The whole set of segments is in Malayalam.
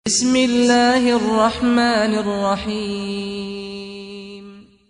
بسم الله الرحمن الرحيم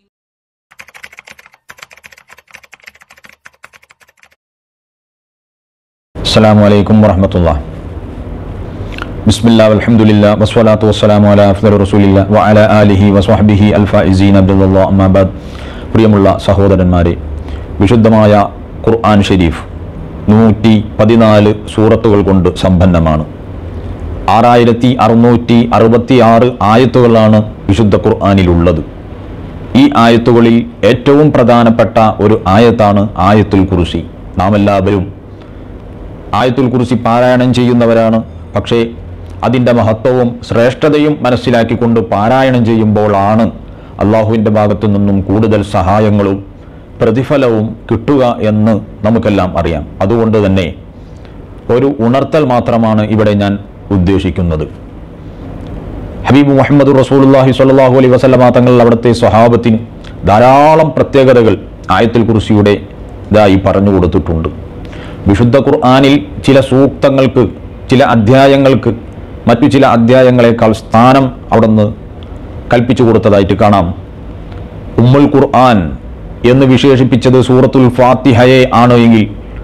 السلام عليكم ورحمة الله بسم الله والحمد لله والصلاة والسلام على أفضل رسول الله وعلى آله وصحبه الفائزين عبد الله أما بعد പ്രിയമുള്ള സഹോദരന്മാരെ വിശുദ്ധമായ ഖുർആൻ ഷരീഫ് നൂറ്റി പതിനാല് സൂറത്തുകൾ കൊണ്ട് സമ്പന്നമാണ് ആറായിരത്തി അറുന്നൂറ്റി അറുപത്തി ആറ് ആയത്തുകളാണ് വിശുദ്ധ ഖുർആനിലുള്ളത് ഈ ആയത്തുകളിൽ ഏറ്റവും പ്രധാനപ്പെട്ട ഒരു ആയത്താണ് ആയത്തുൽ കുറിശി നാം എല്ലാവരും ആയത്തുൽ കുറിശി പാരായണം ചെയ്യുന്നവരാണ് പക്ഷേ അതിൻ്റെ മഹത്വവും ശ്രേഷ്ഠതയും മനസ്സിലാക്കിക്കൊണ്ട് പാരായണം ചെയ്യുമ്പോഴാണ് അള്ളാഹുവിൻ്റെ ഭാഗത്തു നിന്നും കൂടുതൽ സഹായങ്ങളും പ്രതിഫലവും കിട്ടുക എന്ന് നമുക്കെല്ലാം അറിയാം അതുകൊണ്ട് തന്നെ ഒരു ഉണർത്തൽ മാത്രമാണ് ഇവിടെ ഞാൻ ഉദ്ദേശിക്കുന്നത് ഹബീബ് മുഹമ്മദ് റസൂലുള്ളാഹി സ്വല്ലല്ലാഹു അലൈഹി വസല്ലമ തങ്ങൾ അവിടുത്തെ സ്വഹാബത്തിന് ധാരാളം പ്രത്യേകതകൾ ആയത്തുൽ കുർസിയുടെ ഇതായി പറഞ്ഞു കൊടുത്തിട്ടുണ്ട് വിശുദ്ധ ഖുർആനിൽ ചില സൂക്തങ്ങൾക്ക് ചില അധ്യായങ്ങൾക്ക് മറ്റു ചില അധ്യായങ്ങളെക്കാൾ സ്ഥാനം അവിടുന്ന് കൽപ്പിച്ചു കൊടുത്തതായിട്ട് കാണാം ഉമ്മുൽ ഖുർആൻ എന്ന് വിശേഷിപ്പിച്ചത് സൂറത്തുൽ ഫാത്തിഹയെ ആണ് എങ്കിൽ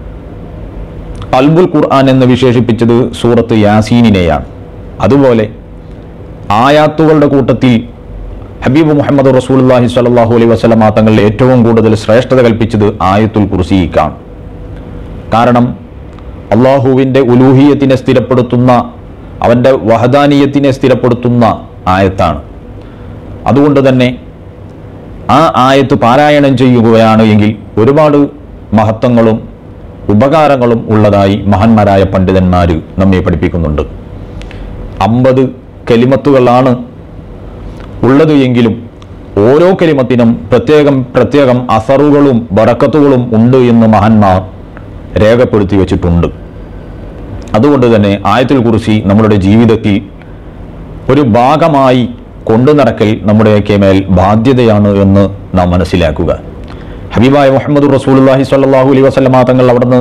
അൽബുൽ ഖുർആൻ എന്ന് വിശേഷിപ്പിച്ചത് സൂറത്ത് യാസീനിനെയാണ് അതുപോലെ ആയാത്തുകളുടെ കൂട്ടത്തിൽ ഹബീബ് മുഹമ്മദ് റസൂലുള്ളാഹി സ്വല്ലല്ലാഹു അലൈഹി വസല്ലമ തങ്ങൾ ഏറ്റവും കൂടുതൽ ശ്രേഷ്ഠത കൽപ്പിച്ചത് ആയത്തുൽ കുർസിക്കാണ് കാരണം അള്ളാഹുവിൻ്റെ ഉലൂഹിയത്തിനെ സ്ഥിരപ്പെടുത്തുന്ന അവൻ്റെ വഹദാനീയത്തിനെ സ്ഥിരപ്പെടുത്തുന്ന ആയത്താണ് അതുകൊണ്ട് തന്നെ ആ ആയത്ത് പാരായണം ചെയ്യുകയാണ് എങ്കിൽ ഒരുപാട് മഹത്വങ്ങളും ഉപകാരങ്ങളും ഉള്ളതായി മഹാന്മാരായ പണ്ഡിതന്മാർ നമ്മെ പഠിപ്പിക്കുന്നുണ്ട് അമ്പത് കലിമത്തുകളാണ് ഉള്ളത് എങ്കിലും ഓരോ കലിമത്തിനും പ്രത്യേകം പ്രത്യേകം അസറുകളും ബറക്കത്തുകളും ഉണ്ട് എന്ന് മഹാന്മാർ രേഖപ്പെടുത്തി വച്ചിട്ടുണ്ട് അതുകൊണ്ട് തന്നെ ആയത്തിൽ കുറിച്ച് നമ്മളുടെ ജീവിതത്തിൽ ഒരു ഭാഗമായി കൊണ്ടു നടക്കൽ നമ്മുടെയൊക്കെ മേൽ ബാധ്യതയാണ് എന്ന് നാം മനസ്സിലാക്കുക ഹബീബായ മുഹമ്മദ് റസൂലുള്ളാഹി സ്വല്ലല്ലാഹു അലൈഹി വസല്ലമ തങ്ങൾ അവിടുന്ന്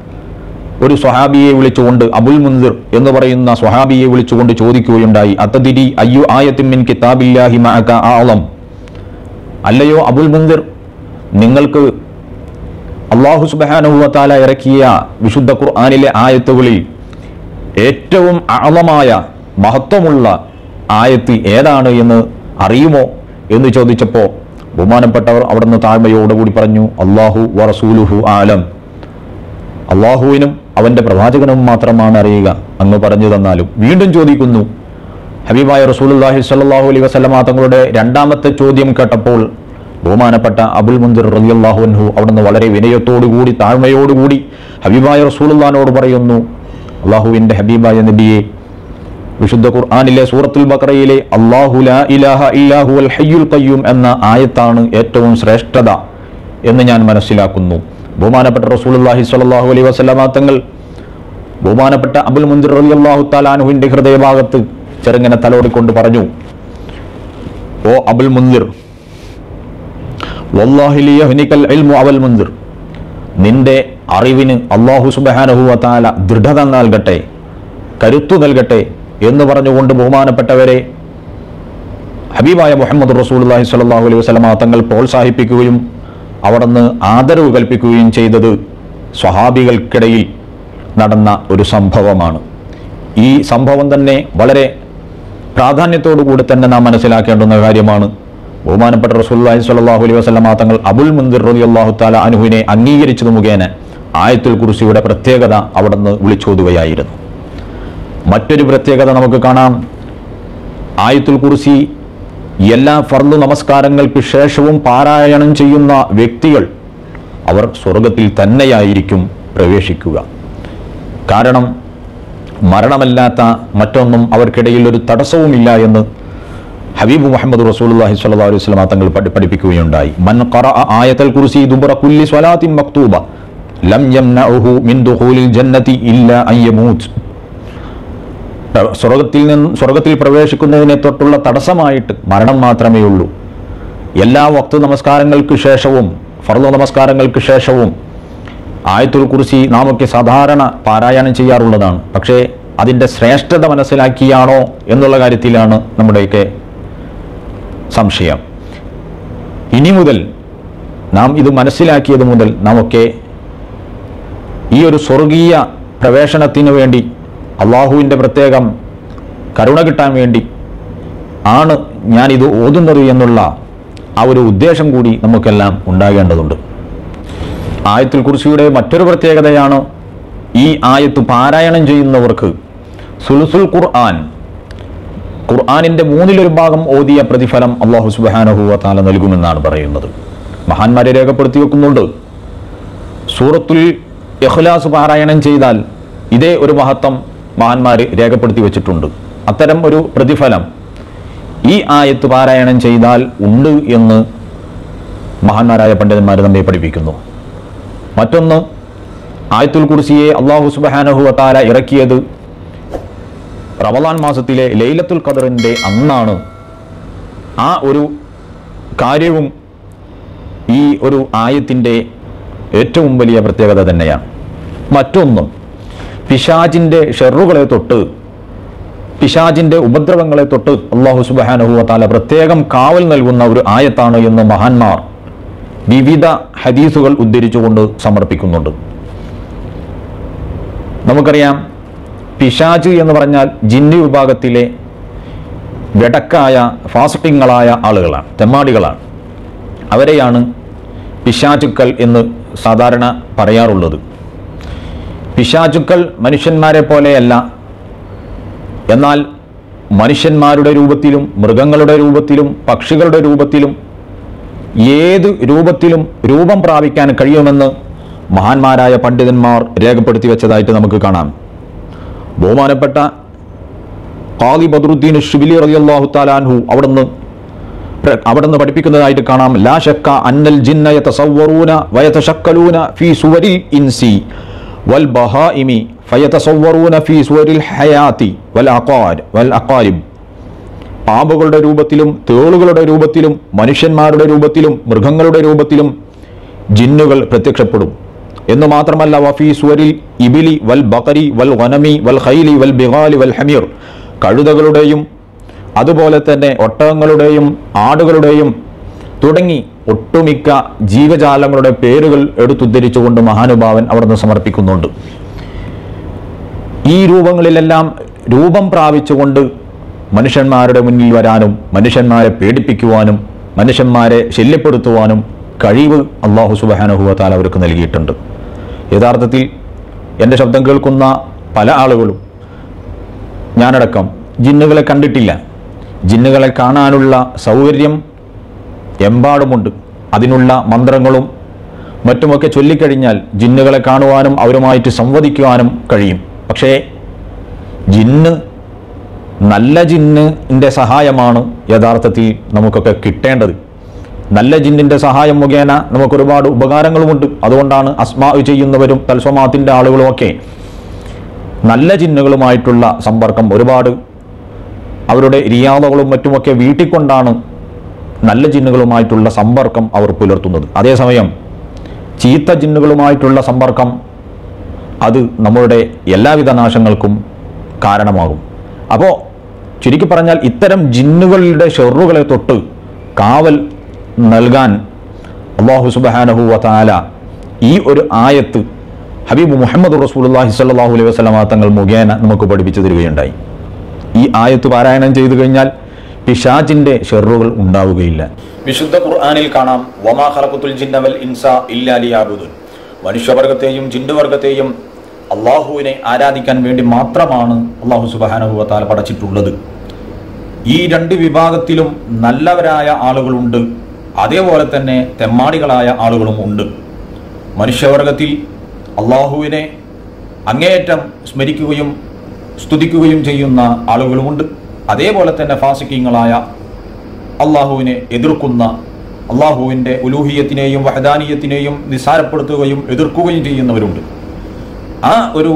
ഒരു സ്വഹാബിയെ വിളിച്ചുകൊണ്ട് അബുൽ മുൻദിർ എന്ന് പറയുന്ന സ്വഹാബിയെ വിളിച്ചുകൊണ്ട് ചോദിക്കുകയുണ്ടായി അത്തദിരി അയ്യു ആയത്തിൻ മിൻ കിതാബില്ലാഹി മഅക ആളം അല്ലയോ അബുൽ മുൻദിർ നിങ്ങൾക്ക് അള്ളാഹു സുബ്ഹാനഹു വതആല ഇറക്കിയ വിശുദ്ധ ഖുർആനിലെ ആയത്തുകളിൽ ഏറ്റവും ആളമായ മഹത്വമുള്ള ആയത്ത് ഏതാണ് എന്ന് അറിയുമോ എന്ന് ചോദിച്ചപ്പോൾ ബഹുമാനപ്പെട്ടവർ അവിടുന്ന് താഴ്മയോടുകൂടി പറഞ്ഞു അള്ളാഹു വറസൂലുഹു ആലം അള്ളാഹുവിനും അവൻ്റെ പ്രവാചകനും മാത്രമാണ് അറിയുക അങ്ങ് പറഞ്ഞു തന്നാലും വീണ്ടും ചോദിക്കുന്നു ഹബീബായ റസൂലുള്ളാഹി സ്വല്ലല്ലാഹു അലൈഹി വസല്ലമ തങ്ങളുടെ രണ്ടാമത്തെ ചോദ്യം കേട്ടപ്പോൾ ബഹുമാനപ്പെട്ട അബുൽ മുന്തിർ റളിയല്ലാഹു അൻഹു അവിടുന്ന് വളരെ വിനയത്തോടുകൂടി താഴ്മയോടുകൂടി ഹബീബായ റസൂലുള്ളാഹിനോട് പറയുന്നു അള്ളാഹുവിൻ്റെ ഹബീബായ നബിയെ വിശുദ്ധ ഖുർആനിലെ സൂറത്തുൽ ബഖറയിലെ അല്ലാഹു ലാ ഇലാഹ ഇല്ലാഹു അൽ ഹയ്യുൽ ഖയ്യൂം എന്ന ആയത്താണ് ഏറ്റവും ശ്രേഷ്ഠത എന്ന് ഞാൻ മനസ്സിലാക്കുന്നു ബഹുമാനപ്പെട്ട റസൂലുള്ളാഹി സ്വല്ലല്ലാഹു അലൈഹി വസല്ലമ തങ്ങൾ ബഹുമാനപ്പെട്ട അബുൽ മുന്തിർ റളിയല്ലാഹു തആലാനുവിൻ്റെ ഹൃദയഭാഗത്ത് ചെറുങ്ങനെ തലോടിക്കൊണ്ട് പറഞ്ഞു ഓ അബുൽ മുന്തിർ വല്ലാഹി ലിയഹ്നികൽ ഇൽമു അവൽ മുന്തിർ നിന്റെ അറിവിന് അള്ളാഹു സുബ്ഹാനഹു വ തആല ദൃഢത നൽകട്ടെ കരുത്തു നൽകട്ടെ എന്ന് പറഞ്ഞുകൊണ്ട് ബഹുമാനപ്പെട്ടവരെ ഹബീബായ മുഹമ്മദ് റസൂലുള്ളാഹി സ്വല്ലല്ലാഹു അലൈഹി വസല്ലമ തങ്ങൾ പ്രോത്സാഹിപ്പിക്കുകയും അവിടുന്ന് ആദരവ് കൽപ്പിക്കുകയും ചെയ്തത് സ്വഹാബികൾക്കിടയിൽ നടന്ന ഒരു സംഭവമാണ് ഈ സംഭവം തന്നെ വളരെ പ്രാധാന്യത്തോടു കൂടി തന്നെ നാം മനസ്സിലാക്കേണ്ടുന്ന കാര്യമാണ് ബഹുമാനപ്പെട്ട റസൂലുള്ളാഹി സ്വല്ലല്ലാഹു അലൈഹി വസല്ലമ തങ്ങൾ അബുൽ മുന്തിർ റളിയല്ലാഹു തആല അനുഹുവിനെ അംഗീകരിച്ചത് മുഖേന ആയത്തുൽ കുർസിയുടെ പ്രത്യേകത അവിടുന്ന് വിളിച്ചോതുകയായിരുന്നു മറ്റൊരു പ്രത്യേകത നമുക്ക് കാണാം ആയത്തുൽ കുർസി എല്ലാ ഫർദ് നമസ്കാരങ്ങൾക്ക് ശേഷവും പാരായണം ചെയ്യുന്ന വ്യക്തികൾ അവർ സ്വർഗത്തിൽ തന്നെയായിരിക്കും പ്രവേശിക്കുക കാരണം മരണമല്ലാത്ത മറ്റൊന്നും അവർക്കിടയിൽ ഒരു തടസ്സവുമില്ല എന്ന് ഹബീബ് മുഹമ്മദ് റസൂലുള്ളാഹി സ്വല്ലല്ലാഹു അലൈഹി വസല്ലം തങ്ങൾ പഠി പഠിപ്പിക്കുകയുണ്ടായി മൻ ഖറഅ ആയത്തുൽ കുർസി ദുബറ കുല്ലി സ്വലാത്തിൻ മക്തൂബ ലം യംനഉഹു മിൻ ദുഖൂലിൽ ജന്നതി ഇല്ലാ അൻ യമൂത്ത് പ്ര- സ്വർഗത്തിൽ നിന്ന് സ്വർഗത്തിൽ പ്രവേശിക്കുന്നതിനെ തൊട്ടുള്ള തടസ്സമായിട്ട് മരണം മാത്രമേ ഉള്ളൂ എല്ലാ വക്ത നമസ്കാരങ്ങൾക്ക് ശേഷവും ഫർദ നമസ്കാരങ്ങൾക്ക് ശേഷവും ആയത്തുൽ കുറിസി നാമൊക്കെ സാധാരണ പാരായണം ചെയ്യാറുള്ളതാണ് പക്ഷേ അതിൻ്റെ ശ്രേഷ്ഠത മനസ്സിലാക്കിയാണോ എന്നുള്ള കാര്യത്തിലാണ് നമ്മുടെയൊക്കെ സംശയം ഇനി മുതൽ നാം ഇത് മനസ്സിലാക്കിയത് മുതൽ നമുക്ക് ഈ ഒരു സ്വർഗീയ പ്രവേശനത്തിന് വേണ്ടി അള്ളാഹുവിൻ്റെ പ്രത്യേകം കരുണ കിട്ടാൻ വേണ്ടി ആണ് ഞാനിത് ഓതുന്നത് എന്നുള്ള ആ ഒരു ഉദ്ദേശം കൂടി നമുക്കെല്ലാം ഉണ്ടാകേണ്ടതുണ്ട് ആയത്തുൽ കുർസിയുടെ മറ്റൊരു പ്രത്യേകതയാണ് ഈ ആയത്ത് പാരായണം ചെയ്യുന്നവർക്ക് സുലുസുൽ ഖുർആൻ ഖുർആാനിൻ്റെ മൂന്നിലൊരു ഭാഗം ഓതിയ പ്രതിഫലം അള്ളാഹു സുബാനഹുവ താല നൽകുമെന്നാണ് പറയുന്നത് മഹാന്മാരെ രേഖപ്പെടുത്തി വെക്കുന്നുണ്ട് സൂറത്തുൽ ഇഖ്ലാസ് പാരായണം ചെയ്താൽ ഇതേ ഒരു മഹത്വം മഹാന്മാർ രേഖപ്പെടുത്തി വെച്ചിട്ടുണ്ട് അത്തരം ഒരു പ്രതിഫലം ഈ ആയത്ത് പാരായണം ചെയ്താൽ ഉണ്ട് എന്ന് മഹാന്മാരായ പണ്ഡിതന്മാർ നമ്മെ പഠിപ്പിക്കുന്നു മറ്റൊന്ന് ആയത്തുൽ കുർസിയെ അള്ളാഹു സുബാനഹു താല ഇറക്കിയത് റമദാൻ മാസത്തിലെ ലൈലത്തുൽ ഖദറിൻ്റെ അന്നാണ് ആ ഒരു കാര്യവും ഈ ഒരു ആയത്തിൻ്റെ ഏറ്റവും വലിയ പ്രത്യേകത തന്നെയാണ് മറ്റൊന്ന് പിശാജിൻ്റെ ഷെറുകളെ തൊട്ട് പിശാജിൻ്റെ ഉപദ്രവങ്ങളെ തൊട്ട് അള്ളാഹു സുബാനഹുവ താല പ്രത്യേകം കാവൽ നൽകുന്ന ഒരു ആയത്താണ് എന്ന് മഹാന്മാർ വിവിധ ഹദീസുകൾ ഉദ്ധരിച്ചുകൊണ്ട് സമർപ്പിക്കുന്നുണ്ട് നമുക്കറിയാം പിശാജ് എന്ന് പറഞ്ഞാൽ ജിന്നി വിഭാഗത്തിലെ വെടക്കായ ഫാസ്റ്റിങ്ങളായ ആളുകളാണ് തെമ്മാടികളാണ് അവരെയാണ് പിശാചുക്കൾ എന്ന് സാധാരണ പറയാറുള്ളത് പിശാചുക്കൾ മനുഷ്യന്മാരെ പോലെയല്ല എന്നാൽ മനുഷ്യന്മാരുടെ രൂപത്തിലും മൃഗങ്ങളുടെ രൂപത്തിലും പക്ഷികളുടെ രൂപത്തിലും ഏത് രൂപത്തിലും രൂപം പ്രാപിക്കാൻ കഴിയുമെന്ന് മഹാന്മാരായ പണ്ഡിതന്മാർ രേഖപ്പെടുത്തി വെച്ചതായിട്ട് നമുക്ക് കാണാം ബഹുമാനപ്പെട്ട ഖാദി ബദ്രുദ്ദീൻ ഷിബിലി റളിയല്ലാഹു താലാൻഹു അവിടുന്ന് പ്ര- അവിടുന്ന് പഠിപ്പിക്കുന്നതായിട്ട് കാണാം ലാ ശക്ക അന്നൽ ജിന്ന യതസവ്വറൂന വയതശക്കലൂന ഫീ സുവരിൽ ഇൻസി വൽ ബഹായിമി ഫയതസവ്വറൂന ഫീ സുവരിൽ ഹയാത്തി വൽ അഖാർ വൽ അഖാരിബ് പാമ്പുകളുടെ രൂപത്തിലും തേളുകളുടെ രൂപത്തിലും മനുഷ്യന്മാരുടെ രൂപത്തിലും മൃഗങ്ങളുടെ രൂപത്തിലും ജിന്നുകൾ പ്രത്യക്ഷപ്പെടും എന്ന് മാത്രമല്ല വഫീ സുവരിൽ ഇബിലി വൽ ബക്കരി വൽ വനമി വൽ ഖൈലി വൽ ബിഗാലി വൽ ഹമീർ കഴുതകളുടെയും അതുപോലെ തന്നെ ഒട്ടകങ്ങളുടെയും ആടുകളുടെയും തുടങ്ങി ഒട്ടുമിക്ക ജീവജാലങ്ങളുടെ പേരുകൾ എടുത്തുദ്ധരിച്ചുകൊണ്ട് മഹാനുഭാവൻ അവിടുന്ന് സമർപ്പിക്കുന്നുണ്ട് ഈ രൂപങ്ങളിലെല്ലാം രൂപം പ്രാപിച്ചുകൊണ്ട് മനുഷ്യന്മാരുടെ മുന്നിൽ വരാനും മനുഷ്യന്മാരെ പേടിപ്പിക്കുവാനും മനുഷ്യന്മാരെ ശല്യപ്പെടുത്തുവാനും കഴിവ് അള്ളാഹു സുബാനഹുവത്താൽ അവർക്ക് നൽകിയിട്ടുണ്ട് യഥാർത്ഥത്തിൽ എൻ്റെ ശബ്ദം കേൾക്കുന്ന പല ആളുകളും ഞാനടക്കം ജിന്നുകളെ കണ്ടിട്ടില്ല ജിന്നുകളെ കാണാനുള്ള സൗകര്യം എമ്പാടുമുണ്ട് അതിനുള്ള മന്ത്രങ്ങളും മറ്റുമൊക്കെ ചൊല്ലിക്കഴിഞ്ഞാൽ ജിന്നുകളെ കാണുവാനും അവരുമായിട്ട് സംവദിക്കുവാനും കഴിയും പക്ഷേ ജിന്ന് നല്ല ജിന്നിൻ്റെ സഹായമാണ് യഥാർത്ഥത്തിൽ നമുക്കൊക്കെ കിട്ടേണ്ടത് നല്ല ജിന്നിൻ്റെ സഹായം മുഖേന നമുക്ക് ഒരുപാട് ഉപകാരങ്ങളുമുണ്ട് അതുകൊണ്ടാണ് അസ്മാ ചെയ്യുന്നവരും തൽസ്വമാത്തിൻ്റെ ആളുകളുമൊക്കെ നല്ല ജിന്നുകളുമായിട്ടുള്ള സമ്പർക്കം ഒരുപാട് അവരുടെ റിയാദകളും മറ്റുമൊക്കെ വീട്ടിക്കൊണ്ടാണ് നല്ല ജിന്നുകളുമായിട്ടുള്ള സമ്പർക്കം അവർ പുലർത്തുന്നത് അതേസമയം ചീത്ത ജിന്നുകളുമായിട്ടുള്ള സമ്പർക്കം അത് നമ്മളുടെ എല്ലാവിധ നാശങ്ങൾക്കും കാരണമാകും അപ്പോൾ ചുരുക്കി പറഞ്ഞാൽ ഇത്തരം ജിന്നുകളുടെ ഷെറുകളെ തൊട്ട് കാവൽ നൽകാൻ അള്ളാഹു സുബാനഹു വതാല ഈ ഒരു ആയത്ത് ഹബീബ് മുഹമ്മദ് റസൂലുള്ളാഹി സ്വല്ലല്ലാഹു അലൈഹി വസല്ലമ തങ്ങൾ മുഖേന നമുക്ക് പഠിപ്പിച്ചു തരികയുണ്ടായി ഈ ആയത്ത് പാരായണം ചെയ്തു കഴിഞ്ഞാൽ പിശാചിന്റെ ഷെറുകൾ ഉണ്ടാവുകയില്ല വിശുദ്ധ ഖുർആനിൽ കാണാം വമാ ഖലഖത്തുൽ ജിന്ന വൽ ഇൻസ ഇല്ലാ ലിയാബുദുൻ മനുഷ്യവർഗത്തെയും ജിന്നുവർഗത്തെയും അള്ളാഹുവിനെ ആരാധിക്കാൻ വേണ്ടി മാത്രമാണ് അള്ളാഹു സുബ്ഹാനഹു വതആല പടച്ചിട്ടുള്ളത് ഈ രണ്ട് വിഭാഗത്തിലും നല്ലവരായ ആളുകളുണ്ട് അതേപോലെ തന്നെ തെമ്മാടികളായ ആളുകളും ഉണ്ട് മനുഷ്യവർഗത്തിൽ അള്ളാഹുവിനെ അങ്ങേയറ്റം സ്മരിക്കുകയും സ്തുതിക്കുകയും ചെയ്യുന്ന ആളുകളുമുണ്ട് അതേപോലെ തന്നെ ഫാസിക്കീങ്ങളായ അള്ളാഹുവിനെ എതിർക്കുന്ന അള്ളാഹുവിൻ്റെ ഉലൂഹിയത്തിനെയും വഹദാനീയത്തിനെയും നിസ്സാരപ്പെടുത്തുകയും എതിർക്കുകയും ചെയ്യുന്നവരുണ്ട് ആ ഒരു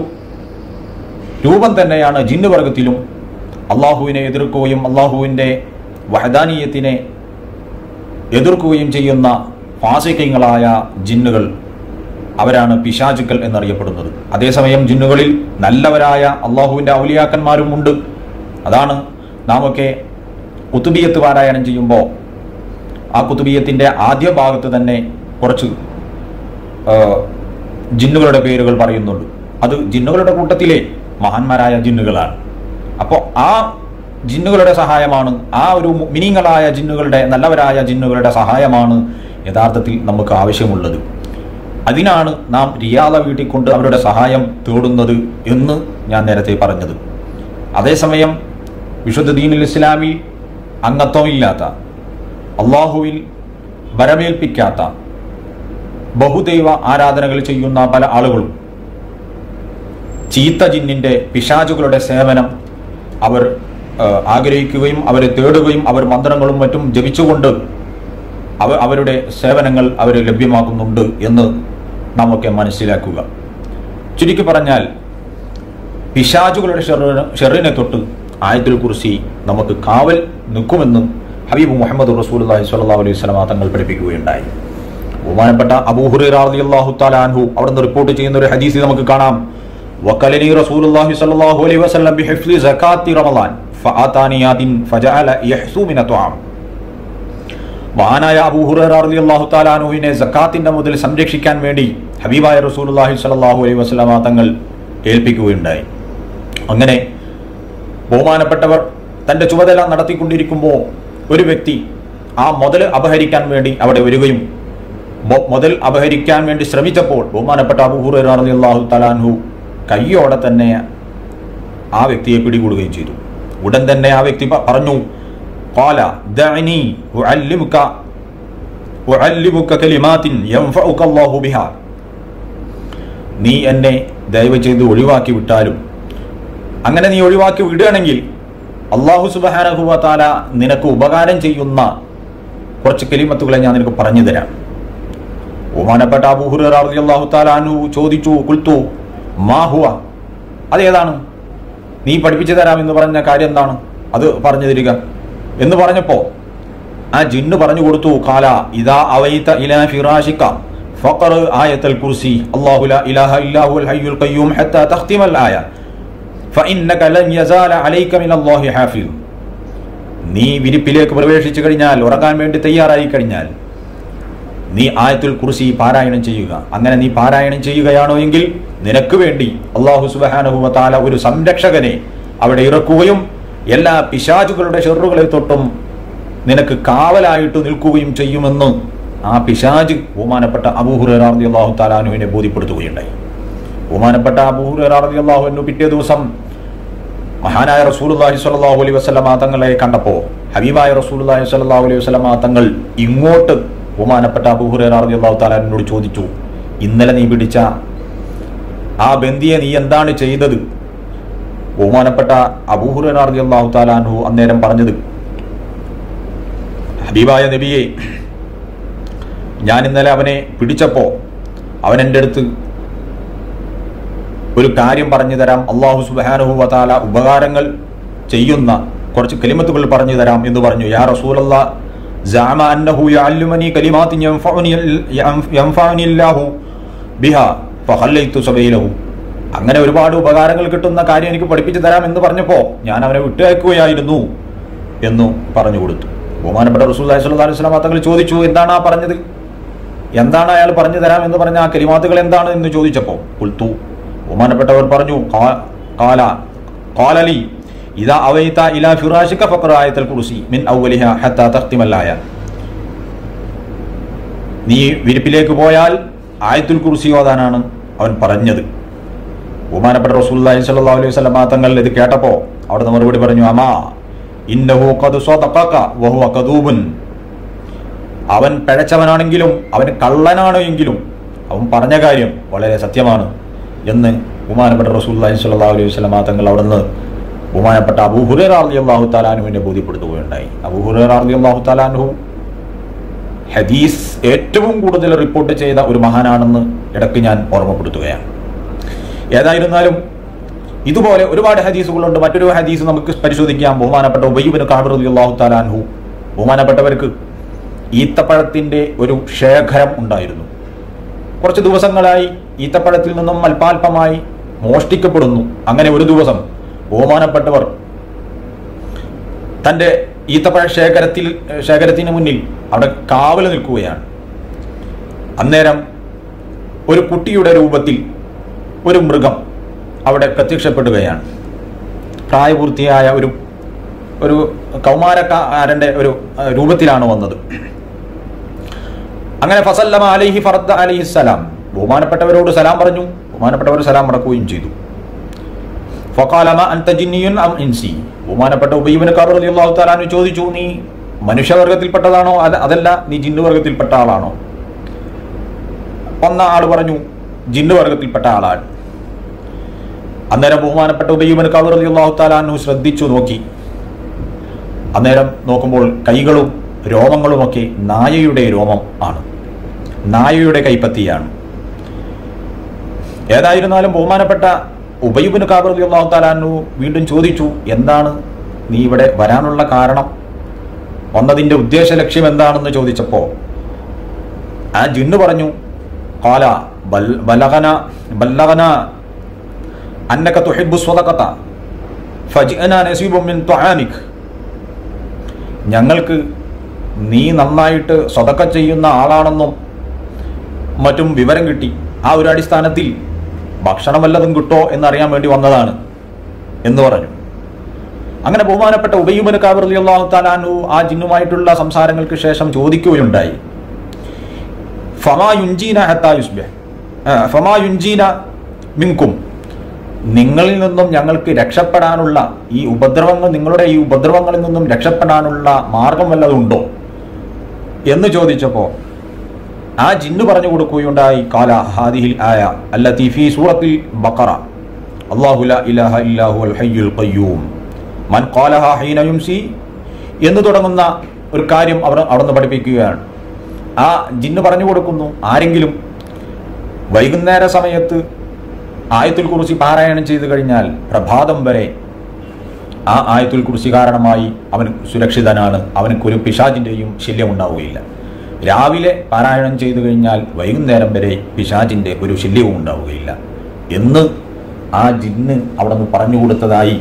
രൂപം തന്നെയാണ് ജിന്ന് വർഗത്തിലും അള്ളാഹുവിനെ എതിർക്കുകയും അള്ളാഹുവിൻ്റെ വഹദാനീയത്തിനെ എതിർക്കുകയും ചെയ്യുന്ന ഫാസിക്കങ്ങളായ ജിന്നുകൾ അവരാണ് പിശാചുക്കൾ എന്നറിയപ്പെടുന്നത് അതേസമയം ജിന്നുകളിൽ നല്ലവരായ അള്ളാഹുവിൻ്റെ ഔലിയാക്കന്മാരും ഉണ്ട് അതാണ് നാമൊക്കെ കുത്തുബിയത്ത് പാരായണം ചെയ്യുമ്പോൾ ആ കുത്തുബിയത്തിൻ്റെ ആദ്യ ഭാഗത്ത് തന്നെ കുറച്ച് ആ, ജിന്നുകളുടെ പേരുകൾ പറയുന്നുണ്ട് അത് ജിന്നുകളുടെ കൂട്ടത്തിലെ മഹാന്മാരായ ജിന്നുകളാണ് അപ്പോൾ ആ ജിന്നുകളുടെ സഹായമാണ് ആ ഒരു മിനിങ്ങളായ ജിന്നുകളുടെ നല്ലവരായ ജിന്നുകളുടെ സഹായമാണ് യഥാർത്ഥത്തിൽ നമുക്ക് ആവശ്യമുള്ളത് അതിനാണ് നാം റിയാദ വീട്ടിൽ കൊണ്ട് അവരുടെ സഹായം തേടുന്നത് എന്ന് ഞാൻ നേരത്തെ പറഞ്ഞത് അതേസമയം വിശുദ്ധ ദീനുൽ ഇസ്ലാമിൽ അംഗത്വമില്ലാത്ത അള്ളാഹുവിൽ വരമേൽപ്പിക്കാത്ത ബഹുദൈവ ആരാധനകൾ ചെയ്യുന്ന പല ആളുകളും ചീത്ത ജിന്നിന്റെ പിശാചുകളുടെ സേവനം അവർ ആ, ആഗ്രഹിക്കുകയും അവരെ തേടുകയും അവർ മന്ത്രങ്ങളും മറ്റും ജപിച്ചുകൊണ്ട് അവ അവരുടെ സേവനങ്ങൾ അവർ ലഭ്യമാക്കുന്നുണ്ട് എന്ന് നമുക്ക് മനസ്സിലാക്കുക ചുരുക്കി പറഞ്ഞാൽ പിശാചുകളുടെ ഷെറിന് ഷെറിനെ തൊട്ട് ആയത്തുൽ കുറിസി നമുക്ക് കാവൽ നിൽക്കുമെന്നും ഹബീബ് മുഹമ്മദ് റസൂലി സ്വല്ലാ അലൈഹി സ്വലമ തങ്ങൾ പഠിപ്പിക്കുകയുണ്ടായി ബഹുമാനപ്പെട്ട അബൂഹുറാഹു താലാൻഹു അവിടുന്ന് റിപ്പോർട്ട് ചെയ്യുന്ന ഒരു ഹദീസ് നമുക്ക് കാണാം വക്കലനി റസൂലുള്ളാഹി സ്വല്ലല്ലാഹു അലൈഹി വസല്ലം ബിഹിഫ്ലി സകാത്തി റമളാൻ ഫആതാനി യാദിൻ ഫജഅല യഹ്സു മിന തുആം മഹാനായ അബൂഹുറ റളിയല്ലാഹു താലാനുവിനെ സക്കാത്തിന്റെ മുതൽ സംരക്ഷിക്കാൻ വേണ്ടി ഹബീബായ റസൂലുള്ളാഹി സ്വല്ലല്ലാഹു അലൈഹി വസല്ലമ തങ്ങൾ ഏൽപ്പിക്കുകയുണ്ടായി അങ്ങനെ ബഹുമാനപ്പെട്ടവർ തന്റെ ചുമതല നടത്തിക്കൊണ്ടിരിക്കുമ്പോൾ ഒരു വ്യക്തി ആ മുതൽ അപഹരിക്കാൻ വേണ്ടി അവിടെ വരികയും മൊ- മുതൽ അപഹരിക്കാൻ വേണ്ടി ശ്രമിച്ചപ്പോൾ ബഹുമാനപ്പെട്ട അബൂഹുറ റളിയല്ലാഹു തലാൻഹു കയ്യോടെ തന്നെ ആ വ്യക്തിയെ പിടികൂടുകയും ചെയ്തു ഉടൻ തന്നെ ആ വ്യക്തി പ- പറഞ്ഞു قال دعني أعلمك أعلمك كلمات ينفعك الله بها നീ എന്നെ ദയവ് ചെയ്ത് ഒഴിവാക്കി വിട്ടാലും അങ്ങനെ നീ ഒഴിവാക്കി വിടുകയാണെങ്കിൽ അള്ളാഹു സുബഹാനഹുവ താല നിനക്ക് ഉപകാരം ചെയ്യുന്ന കുറച്ച് കെലിമത്തുകളെ ഞാൻ നിനക്ക് പറഞ്ഞു തരാം ബഹുമാനപ്പെട്ട അബൂഹുറാഹു താലാനു ചോദിച്ചു കുൽത്തു മാഹുവ അതേതാണ് നീ പഠിപ്പിച്ചു തരാം എന്ന് പറഞ്ഞ കാര്യം എന്താണ് അത് പറഞ്ഞു തരിക എന്ന് പറഞ്ഞപ്പോ ആ ജിന്ന് പറഞ്ഞു കൊടുത്തു കാല ഇതാ അവൈത ഇലാ ഫിറാഷിക ഫഖർ ആയത്തുൽ കുർസി അല്ലാഹു ലാ ഇലാഹ ഇല്ലാ ഹുവൽ ഹയ്യുൽ ഖയ്യൂം ഹത്താ തഖ്തിമൽ ആയ ഫഇന്നക ലൻ യസാല അലൈക മിനല്ലാഹി ഹാഫിദ് നീ വിരിപ്പിലേക്ക് പ്രവേശിച്ചു കഴിഞ്ഞാൽ ഉറങ്ങാൻ വേണ്ടി തയ്യാറായി കഴിഞ്ഞാൽ നീ ആയത്തുൽ കുർസി പാരായണം ചെയ്യുക അങ്ങനെ നീ പാരായണം ചെയ്യുകയാണോ എങ്കിൽ നിനക്ക് വേണ്ടി അള്ളാഹു സുബഹാനഹുവ താല ഒരു സംരക്ഷകനെ അവിടെ ഇറക്കുകയും എല്ലാ പിശാചുകളുടെ ഷെറുകളെ തൊട്ടും നിനക്ക് കാവലായിട്ട് നിൽക്കുകയും ചെയ്യുമെന്ന് ആ പിശാജ് ബഹുമാനപ്പെട്ട അബൂഹുറാർദി അള്ളാഹു താലാനുവിനെ ബോധ്യപ്പെടുത്തുകയുണ്ടായി ബഹുമാനപ്പെട്ട അബൂഹുറാർദി അള്ളാഹുവിനു പിറ്റേ ദിവസം മഹാനായ റസൂലുള്ളാഹി സ്വല്ലല്ലാഹു അലൈഹി വസല്ലമ തങ്ങളെ കണ്ടപ്പോൾ ഹബീബായ റസൂലുള്ളാഹി സ്വല്ലല്ലാഹു അലൈഹി വസല്ലമ തങ്ങൾ ഇങ്ങോട്ട് ബഹുമാനപ്പെട്ട അബൂഹുറൈറ റളിയല്ലാഹു തആല എന്നോട് ചോദിച്ചു ഇന്നലെ നീ പിടിച്ച ആ ബന്ദിയെ നീ എന്താണ് ചെയ്തത് ബഹുമാനപ്പെട്ട അബൂഹുറൈറ റളിയല്ലാഹു തആല അൻഹു അന്നേരം പറഞ്ഞത് ഹബീബായ നബിയെ ഞാൻ ഇന്നലെ അവനെ പിടിച്ചപ്പോൾ അവൻ എൻ്റെ അടുത്ത് ഒരു കാര്യം പറഞ്ഞു തരാം അള്ളാഹു സുബാനുഹു വതാല ഉപകാരങ്ങൾ ചെയ്യുന്ന കുറച്ച് കലിമത്തുകൾ പറഞ്ഞു തരാം എന്ന് പറഞ്ഞു യാ റസൂലല്ലാ زعم أنه يعلمني كلمات ينفعني ينفعني الله بها فخليت سبيله അങ്ങനെ ഒരുപാട് ഉപകാരങ്ങൾ കിട്ടുന്ന കാര്യം എനിക്ക് പഠിപ്പിച്ചു തരാം എന്ന് പറഞ്ഞപ്പോൾ ഞാൻ അവനെ വിട്ടയക്കുകയായിരുന്നു എന്നു പറഞ്ഞു കൊടുത്തു ബഹുമാനപ്പെട്ട റസൂൽ അലൈഹി സ്വലാം തങ്ങൾ ചോദിച്ചു എന്താണ് ആ പറഞ്ഞത് എന്താണ് അയാൾ പറഞ്ഞു തരാം എന്ന് പറഞ്ഞ ആ കലിമാത്തുകൾ എന്താണ് എന്ന് ചോദിച്ചപ്പോൾ കുൽത്തു ബഹുമാനപ്പെട്ടവർ പറഞ്ഞു "കാ- കാല കാലലി ഇതാ അവൈത ഇലാ ഫിറാഷിക ഫഖറ ആയത്തുൽ കുർസി മിൻ അവലിഹ ഹത്താ തഖ്തിമൽ ആയ നീ വിരിപ്പിലേക്ക് പോയാൽ ആയത്തുൽ കുർസി ഓതാനാണ് അവൻ പറഞ്ഞത് ബഹുമാനപ്പെട്ട റസൂലുള്ളാഹി സ്വല്ലല്ലാഹു അലൈഹി വസല്ലം തങ്ങൾ ഇത് കേട്ടപ്പോൾ അവിടുന്ന് മറുപടി പറഞ്ഞു അമാ ഇന്നഹു ഖദ് സ്വദഖക വഹുവ കദൂബുൻ അവൻ പിഴച്ചവനാണെങ്കിലും അവൻ കള്ളനാണ് എങ്കിലും അവൻ പറഞ്ഞ കാര്യം വളരെ സത്യമാണ് എന്ന് ബഹുമാനപ്പെട്ട റസൂല്ലാഹി സ്വല്ലല്ലാഹു അലൈഹി വസല്ലം തങ്ങൾ അവിടുന്ന് ബഹുമാനപ്പെട്ട അബൂഹുറൈറ റളിയല്ലാഹു തആലാനുവിനെ ബോധ്യപ്പെടുത്തുകയുണ്ടായി അബൂഹുറൈറ റളിയല്ലാഹു തആലാൻഹു ഹദീസ് ഏറ്റവും കൂടുതൽ റിപ്പോർട്ട് ചെയ്ത ഒരു മഹാനാണെന്ന് ഇടയ്ക്ക് ഞാൻ ഓർമ്മപ്പെടുത്തുകയാണ് ഏതായിരുന്നാലും ഇതുപോലെ ഒരുപാട് ഹദീസുകളുണ്ട് മറ്റൊരു ഹദീസ് നമുക്ക് പരിശോധിക്കാം ബഹുമാനപ്പെട്ട ഉബയ്യബിന് കാബർ റളിയല്ലാഹു തആലാൻഹു ബഹുമാനപ്പെട്ടവർക്ക് ഈത്തപ്പഴത്തിൻ്റെ ഒരു ശേഖരം ഉണ്ടായിരുന്നു കുറച്ച് ദിവസങ്ങളായി ഈത്തപ്പഴത്തിൽ നിന്നും അല്പാൽപമായി മോഷ്ടിക്കപ്പെടുന്നു അങ്ങനെ ഒരു ദിവസം ബഹുമാനപ്പെട്ടവർ തൻ്റെ ഈത്തപ്പഴ ശേഖരത്തിൽ ശേഖരത്തിന് മുന്നിൽ അവിടെ കാവൽ നിൽക്കുകയാണ് അന്നേരം ഒരു കുട്ടിയുടെ രൂപത്തിൽ ഒരു മൃഗം അവിടെ പ്രത്യക്ഷപ്പെടുകയാണ് പ്രായപൂർത്തിയായ ഒരു ഒരു കൗമാരക്കാരൻ്റെ ഒരു അഹ്, രൂപത്തിലാണ് വന്നത് അങ്ങനെ ഫസല്ലമ അലൈഹി ഫറദ് അലൈഹി സലാം ബഹുമാനപ്പെട്ടവരോട് സലാം പറഞ്ഞു ബഹുമാനപ്പെട്ടവർ സലാം മടക്കുകയും ചെയ്തു ഫഖാലമ അൻത ജിന്നിയുൻ അം ഇൻസി ബഹുമാനപ്പെട്ട ഉബൈബിന് അള്ളാഹു താലാനു ചോദിച്ചു നീ മനുഷ്യവർഗത്തിൽപ്പെട്ടതാണോ അല്ല അതല്ല നീ ജിന്നു വർഗത്തിൽപ്പെട്ട ആളാണോ ഒന്ന ആൾ പറഞ്ഞു ജിന്നു വർഗത്തിൽപ്പെട്ട ആളാണ് അന്നേരം ബഹുമാനപ്പെട്ട ഉബൈബിന് അള്ളാഹു താലാനു ശ്രദ്ധിച്ചു നോക്കി അന്നേരം നോക്കുമ്പോൾ കൈകളും രോമങ്ങളുമൊക്കെ നായയുടെ രോമം ആണ് നായയുടെ കൈപ്പത്തിയാണ് ഏതായിരുന്നാലും ബഹുമാനപ്പെട്ട ഉബൈബിന് കാബർ അള്ളാഹു താലാനു വീണ്ടും ചോദിച്ചു എന്താണ് നീ ഇവിടെ വരാനുള്ള കാരണം വന്നതിൻ്റെ ഉദ്ദേശ ലക്ഷ്യം എന്താണെന്ന് ചോദിച്ചപ്പോൾ ആ ജിന്ന് പറഞ്ഞു കാല ബൽ ബലഗന ബല്ലഗന അന്നക തുഹിബ്ബു സ്വതകത ഫജ്അന നസീബും മിൻ തുആനിക് ഞങ്ങൾക്ക് നീ നന്നായിട്ട് സ്വതക്ക ചെയ്യുന്ന ആളാണെന്നും മറ്റും വിവരം കിട്ടി ആ ഒരു അടിസ്ഥാനത്തിൽ ഭക്ഷണം വല്ലതും കിട്ടോ എന്നറിയാൻ വേണ്ടി വന്നതാണ് എന്ന് പറഞ്ഞു അങ്ങനെ ബഹുമാനപ്പെട്ട ഉബയ്യുബന് കാബർ അലി അള്ളാഹു താലാനു ആ ജിന്നുമായിട്ടുള്ള സംസാരങ്ങൾക്ക് ശേഷം ചോദിക്കുകയുണ്ടായി ഫമാ യുഞ്ചീന ഹത്താ യുസ്ബിഹ് ആ, ഫമാ യുഞ്ചീന മിങ്കും നിങ്ങളിൽ നിന്നും ഞങ്ങൾക്ക് രക്ഷപ്പെടാനുള്ള ഈ ഉപദ്രവങ്ങൾ നിങ്ങളുടെ ഈ ഉപദ്രവങ്ങളിൽ നിന്നും രക്ഷപ്പെടാനുള്ള മാർഗം വല്ലതും ഉണ്ടോ എന്ന് ചോദിച്ചപ്പോൾ ആ ജിന്ന് പറഞ്ഞു കൊടുക്കുകയുണ്ടായി കാല ഹാദിഹിൽ ആയ അല്ലത്തി ഫീ സൂറത്തിൽ ബഖറ അല്ലാഹു ലാ ഇലാഹ ഇല്ലാഹു അൽ ഹയ്യുൽ ഖയ്യൂം മൻ ഖാലഹ ഹീന യുംസി എന്ന് തുടങ്ങുന്ന ഒരു കാര്യം അവർ അവിടുന്ന് പഠിപ്പിക്കുകയാണ് ആ ജിന്ന് പറഞ്ഞു കൊടുക്കുന്നു ആരെങ്കിലും വൈകുന്നേര സമയത്ത് ആയത്തുൽ കുറിച്ച് പാരായണം ചെയ്തു കഴിഞ്ഞാൽ പ്രഭാതം വരെ ആ ആയത്തുൽ കുറിച്ച് കാരണമായി അവൻ സുരക്ഷിതനാണ് അവനക്കൊരു പിശാചിൻ്റെയും ശല്യം ഉണ്ടാവുകയില്ല രാവിലെ പാരായണം ചെയ്തു കഴിഞ്ഞാൽ വൈകുന്നേരം വരെ പിശാചിൻ്റെ ഒരു ശല്യവും ഉണ്ടാവുകയില്ല എന്ന് ആ ജിന്ന് അവിടെ നിന്ന് പറഞ്ഞു കൊടുത്തതായി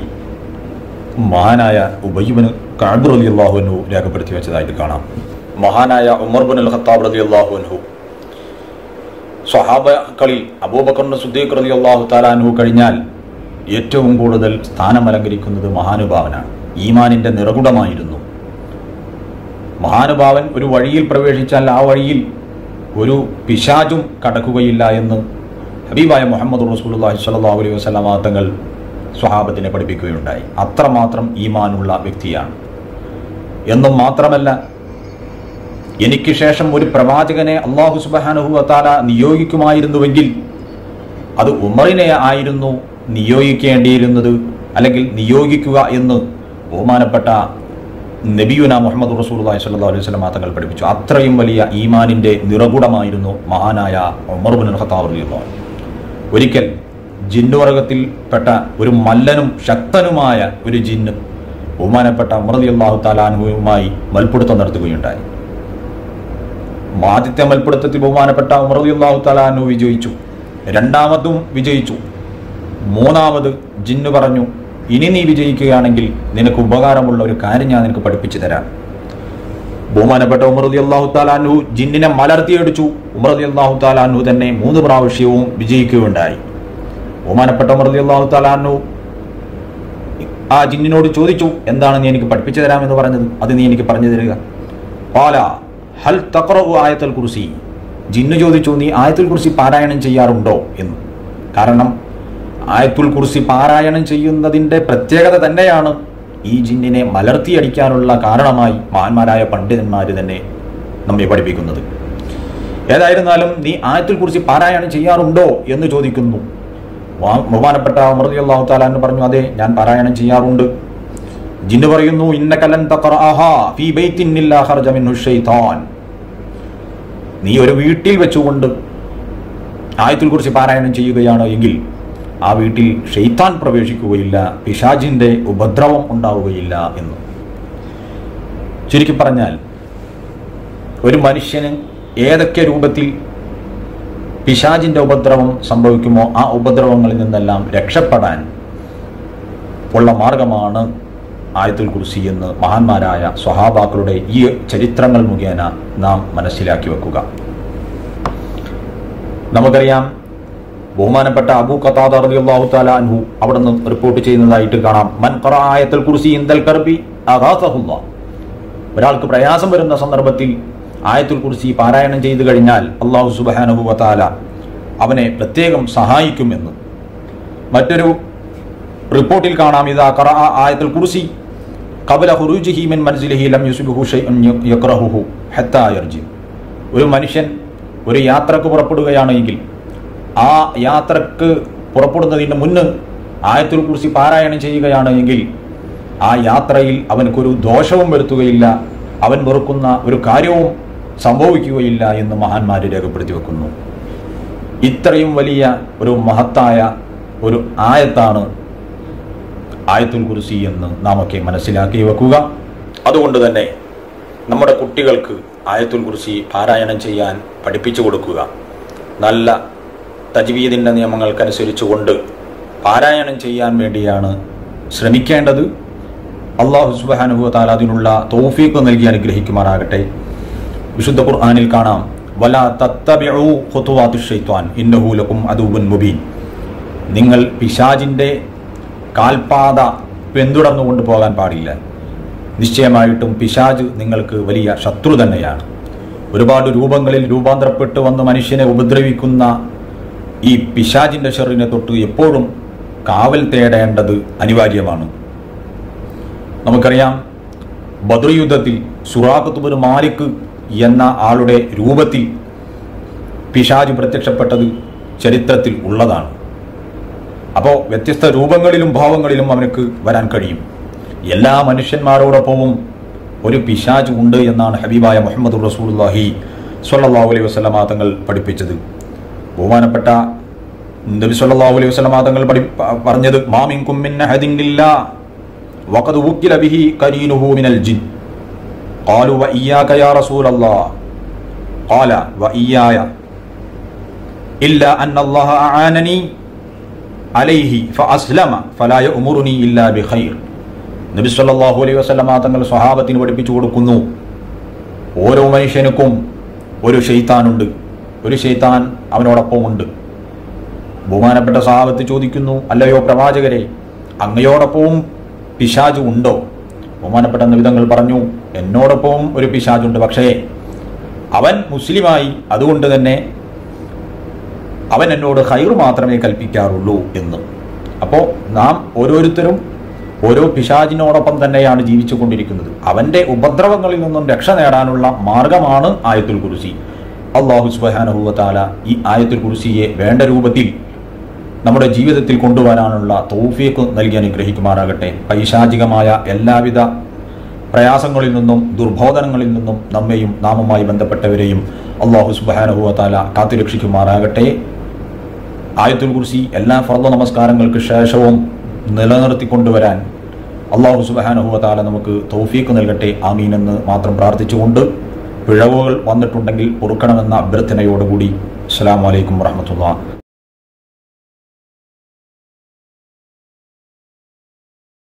മഹാനായ ഉബയ്യബിന് കാബർ അലി അള്ളാഹുനു രേഖപ്പെടുത്തി വെച്ചതായിട്ട് കാണാം മഹാനായ ഉമർ ബിൻ അൽ ഖത്താബ് അലി അള്ളാഹുനു സ്വഹാബക്കളിൽ അബൂബക്കറിന് സുദ്ദീഖ് റലി അള്ളാഹു താലാൻഹു കഴിഞ്ഞാൽ ഏറ്റവും കൂടുതൽ സ്ഥാനം അലങ്കരിക്കുന്നത് മഹാനുഭാവനാണ് ഈമാനിന്റെ നിറകുടമായിരുന്നു മഹാനുഭാവൻ ഒരു വഴിയിൽ പ്രവേശിച്ചാൽ ആ വഴിയിൽ ഒരു പിശാചും കടക്കുകയില്ല എന്ന് ഹബീബായ മുഹമ്മദ് റസൂലുള്ളാഹി സ്വല്ലല്ലാഹു അലൈഹി വസല്ലമ തങ്ങൾ സ്വഹാബത്തിനെ പഠിപ്പിക്കുകയുണ്ടായി അത്രമാത്രം ഈമാനുള്ള വ്യക്തിയാണ് എന്നും മാത്രമല്ല എനിക്ക് ശേഷം ഒരു പ്രവാചകനെ അള്ളാഹു സുബാനഹു വത്താല നിയോഗിക്കുമായിരുന്നുവെങ്കിൽ അത് ഉമറിനെ ആയിരുന്നു നിയോഗിക്കേണ്ടിയിരുന്നത് അല്ലെങ്കിൽ നിയോഗിക്കുക എന്ന് ബഹുമാനപ്പെട്ട നബിയുന മുഹമ്മദ് റസൂലുള്ളാഹി സ്വല്ലല്ലാഹു അലൈഹി വസല്ലം തങ്ങൾ പഠിപ്പിച്ചു അത്രയും വലിയ ഈമാനിന്റെ നിറകുടമായിരുന്നു മഹാനായ ഉമർ ബിൻ ഖത്താബ് റളിയല്ലാഹു അൻഹു. ഒരിക്കൽ ജിന്നു വർഗത്തിൽപ്പെട്ട ഒരു മല്ലനും ശക്തനുമായ ഒരു ജിന്ന് ബഹുമാനപ്പെട്ട ഉമർ റളിയല്ലാഹു താലാനുവുമായി മൽപ്പിടുത്തം നടത്തുകയുണ്ടായി ആദ്യത്തെ മൽപ്പിടുത്തത്തിൽ ബഹുമാനപ്പെട്ട ഉമർ റളിയല്ലാഹു താലാനു വിജയിച്ചു രണ്ടാമതും വിജയിച്ചു മൂന്നാമത് ജിന്ന് പറഞ്ഞു ഇനി നീ വിജയിക്കുകയാണെങ്കിൽ നിനക്ക് ഉപകാരമുള്ള ഒരു കാര്യം ഞാൻ നിനക്ക് പഠിപ്പിച്ചു തരാം ബഹുമാനപ്പെട്ട ഉമർ റതി അള്ളാഹു താലാൻഹു ജിന്നിനെ മലർത്തിയടിച്ചു ഉമർ റതി അള്ളാഹു താലാൻഹു തന്നെ മൂന്ന് പ്രാവശ്യവും വിജയിക്കുകയുണ്ടായി ബഹുമാനപ്പെട്ട ഉമർ റതി അള്ളാഹു താലാൻഹു ആ ജിന്നിനോട് ചോദിച്ചു എന്താണ് നീ എനിക്ക് പഠിപ്പിച്ചു തരാമെന്ന് പറഞ്ഞത് അത് നീ എനിക്ക് പറഞ്ഞു തരിക പാല ഹൽ തക്റു ആയത്തുൽ കുർസി ജിന്ന് ചോദിച്ചു നീ ആയത്തുൽ കുർസി പാരായണം ചെയ്യാറുണ്ടോ എന്ന് കാരണം ആയത്തുൽ കുർസി പാരായണം ചെയ്യുന്നതിൻ്റെ പ്രത്യേകത തന്നെയാണ് ഈ ജിന്നിനെ മലർത്തിയടിക്കാനുള്ള കാരണമായി മഹാന്മാരായ പണ്ഡിതന്മാർ തന്നെ നമ്മെ പഠിപ്പിക്കുന്നത് ഏതായിരുന്നാലും നീ ആയത്തുൽ കുറിച്ച് പാരായണം ചെയ്യാറുണ്ടോ എന്ന് ചോദിക്കുന്നു വാ- ബഹുമാനപ്പെട്ട അമൃതി അള്ളാഹു താലാന്ന് പറഞ്ഞു അതെ ഞാൻ പാരായണം ചെയ്യാറുണ്ട് ജിന്ന് പറയുന്നു ഇന്നകലൻ തഖറഅഹാ ഫീ ബൈത്തിൻ ഇല്ലാ ഖറജ മിൻഹു ശൈത്താൻ നീ ഒരു വീട്ടിൽ വെച്ചുകൊണ്ട് ആയത്തുൽ കുറിച്ച് പാരായണം ചെയ്യുകയാണ് എങ്കിൽ ആ വീട്ടിൽ ഷെയ്ത്താൻ പ്രവേശിക്കുകയില്ല പിശാജിന്റെ ഉപദ്രവം ഉണ്ടാവുകയില്ല എന്ന് ചുരുക്കി പറഞ്ഞാൽ ഒരു മനുഷ്യന് ഏതൊക്കെ രൂപത്തിൽ പിശാജിന്റെ ഉപദ്രവം സംഭവിക്കുമോ ആ ഉപദ്രവങ്ങളിൽ നിന്നെല്ലാം രക്ഷപ്പെടാൻ ഉള്ള മാർഗമാണ് ആയത്തുൽ കുർസി എന്ന് മഹാന്മാരായ സ്വഹാബാക്കളുടെ ഈ ചരിത്രങ്ങൾ മുഖേന നാം മനസ്സിലാക്കി വെക്കുക നമുക്കറിയാം ബഹുമാനപ്പെട്ട അബൂ ഖത്താദ റളിയല്ലാഹു തആല അൻഹു അവിടെ നിന്ന് റിപ്പോർട്ട് ചെയ്യുന്നതായിട്ട് കാണാം മൻ ഖറഅ ആയത്തുൽ കുർസി ഇൻദൽ കർബി അഗാസഹുല്ലാ ഒരാൾക്ക് പ്രയാസം വരുന്ന സന്ദർഭത്തിൽ ആയത്തുൽ കുർസി പാരായണം ചെയ്തു കഴിഞ്ഞാൽ അള്ളാഹു സുബ്ഹാനഹു വതആല അവനെ പ്രത്യേകം സഹായിക്കുമെന്ന് മറ്റൊരു റിപ്പോർട്ടിൽ കാണാം ഇതാ ഖറഅ ആയത്തുൽ കുർസി ഖബല ഖുറൂജിഹി മിൻ മൻസിലിഹി ലം യുസ്ബിഹു ഷൈഉൻ യക്റഹുഹു ഹത്താ യർജി ഒരു മനുഷ്യൻ ഒരു യാത്രക്ക് പുറപ്പെടുകയാണ് എങ്കിൽ ആ യാത്രക്ക് പുറപ്പെടുന്നതിന് മുന്ന് ആയത്തുൽ കുർസി പാരായണം ചെയ്യുകയാണ് എങ്കിൽ ആ യാത്രയിൽ അവനക്കൊരു ദോഷവും വരുത്തുകയില്ല അവൻ വെറുക്കുന്ന ഒരു കാര്യവും സംഭവിക്കുകയില്ല എന്ന് മഹാന്മാർ രേഖപ്പെടുത്തി വെക്കുന്നു ഇത്രയും വലിയ ഒരു മഹത്തായ ഒരു ആയത്താണ് ആയത്തുൽ കുർസി എന്ന് നാം ഒക്കെ മനസ്സിലാക്കി വെക്കുക അതുകൊണ്ട് തന്നെ നമ്മുടെ കുട്ടികൾക്ക് ആയത്തുൽ കുർസി പാരായണം ചെയ്യാൻ പഠിപ്പിച്ചു കൊടുക്കുക നല്ല തജ്വീദിൻ്റെ നിയമങ്ങൾക്കനുസരിച്ചുകൊണ്ട് പാരായണം ചെയ്യാൻ വേണ്ടിയാണ് ശ്രമിക്കേണ്ടത് അള്ളാഹു സുബാനുഭവ താല അതിനുള്ള തൗഫീഖ് നൽകി അനുഗ്രഹിക്കുമാറാകട്ടെ വിശുദ്ധ ഖുർആനിൽ കാണാം വല തത്തബിഉ ഖുതുവാത്തി ഷൈത്വാൻ ഇന്നഹു ലക്കും അദുവ്വൻ മുബീൻ നിങ്ങൾ പിശാജിൻ്റെ കാൽപാത പിന്തുടർന്നുകൊണ്ട് പോകാൻ പാടില്ല നിശ്ചയമായിട്ടും പിശാജ് നിങ്ങൾക്ക് വലിയ ശത്രു തന്നെയാണ് ഒരുപാട് രൂപങ്ങളിൽ രൂപാന്തരപ്പെട്ട് വന്ന് മനുഷ്യനെ ഉപദ്രവിക്കുന്ന ഈ പിശാജിന്റെ ഷെറിനെ തൊട്ട് എപ്പോഴും കാവൽ തേടേണ്ടത് അനിവാര്യമാണ് നമുക്കറിയാം ബദർ യുദ്ധത്തിൽ സുറാഖത്തുബുർ മാലിക് എന്ന ആളുടെ രൂപത്തിൽ പിശാജ് പ്രത്യക്ഷപ്പെട്ടത് ചരിത്രത്തിൽ ഉള്ളതാണ് അപ്പോൾ വ്യത്യസ്ത രൂപങ്ങളിലും ഭാവങ്ങളിലും അവനക്ക് വരാൻ കഴിയും എല്ലാ മനുഷ്യന്മാരോടൊപ്പവും ഒരു പിശാജ് ഉണ്ട് എന്നാണ് ഹബീബായ മുഹമ്മദ് റസൂലുള്ളാഹി സ്വല്ലല്ലാഹു അലൈഹി വസല്ലമ തങ്ങൾ പഠിപ്പിച്ചത് ബഹുമാനപ്പെട്ട നബി സല്ലല്ലാഹു അലൈഹി വസല്ലമ തങ്ങൾ പഠി പറഞ്ഞത് മാമിൻകും മിൻ അഹദിൻ ഇല്ലാ വഖദ് വുക്കില ബിഹി കരീനുഹു മിനൽ ജിൻ قالوا وإياك يا رسول الله قال وإياي إلا أن الله أعانني عليه فأسلم فلا يأمرني إلا بخير നബി സല്ലല്ലാഹു അലൈഹി വസല്ലമ തങ്ങൾ സ്വഹാബത്തിന് പഠിപ്പിച്ചു കൊടുക്കുന്നു ഓരോ മനുഷ്യനുക്കും ഒരു ഷെയ്ത്താനുണ്ട് ഒരു ഷെയ്ത്താൻ അവനോടൊപ്പമുണ്ട് ബഹുമാനപ്പെട്ട സ്വഹാബത്ത് ചോദിക്കുന്നു അല്ലയോ പ്രവാചകരെ അങ്ങയോടൊപ്പവും പിശാജ് ഉണ്ടോ ബഹുമാനപ്പെട്ട നിവിധങ്ങൾ പറഞ്ഞു എന്നോടൊപ്പവും ഒരു പിശാജുണ്ട് പക്ഷേ അവൻ മുസ്ലിമായി അതുകൊണ്ട് തന്നെ അവൻ എന്നോട് ഹൈർ മാത്രമേ കൽപ്പിക്കാറുള്ളൂ എന്ന് അപ്പോൾ നാം ഓരോരുത്തരും ഓരോ പിശാജിനോടൊപ്പം തന്നെയാണ് ജീവിച്ചു കൊണ്ടിരിക്കുന്നത് അവന്റെ ഉപദ്രവങ്ങളിൽ നിന്നും രക്ഷ നേടാനുള്ള മാർഗമാണ് ആയത്തുൽ കുർസി അള്ളാഹു സുബാനഹുവത്താല ഈ ആയത്തുൽ കുർസിയെ വേണ്ട രൂപത്തിൽ നമ്മുടെ ജീവിതത്തിൽ കൊണ്ടുവരാനുള്ള തൗഫീഖ് നൽകി അനുഗ്രഹിക്കുമാറാകട്ടെ പൈശാചികമായ എല്ലാവിധ പ്രയാസങ്ങളിൽ നിന്നും ദുർബോധനങ്ങളിൽ നിന്നും നമ്മെയും നാമുമായി ബന്ധപ്പെട്ടവരെയും അള്ളാഹു സുബാനഹുവത്താല കാത്തുരക്ഷിക്കുമാറാകട്ടെ ആയത്തുൽ കുർസി എല്ലാ ഫർദ നമസ്കാരങ്ങൾക്ക് ശേഷവും നിലനിർത്തിക്കൊണ്ടുവരാൻ അള്ളാഹു സുബാനഹുവത്താല നമുക്ക് തൗഫീഖ് നൽകട്ടെ ആമീൻ എന്ന് മാത്രം പ്രാർത്ഥിച്ചുകൊണ്ട് പിഴവുകൾ വന്നിട്ടുണ്ടെങ്കിൽ പൊറുക്കണമെന്ന അഭ്യർത്ഥനയോടുകൂടി അസ്സാം വലൈക്കും വാഹമത്തുള്ള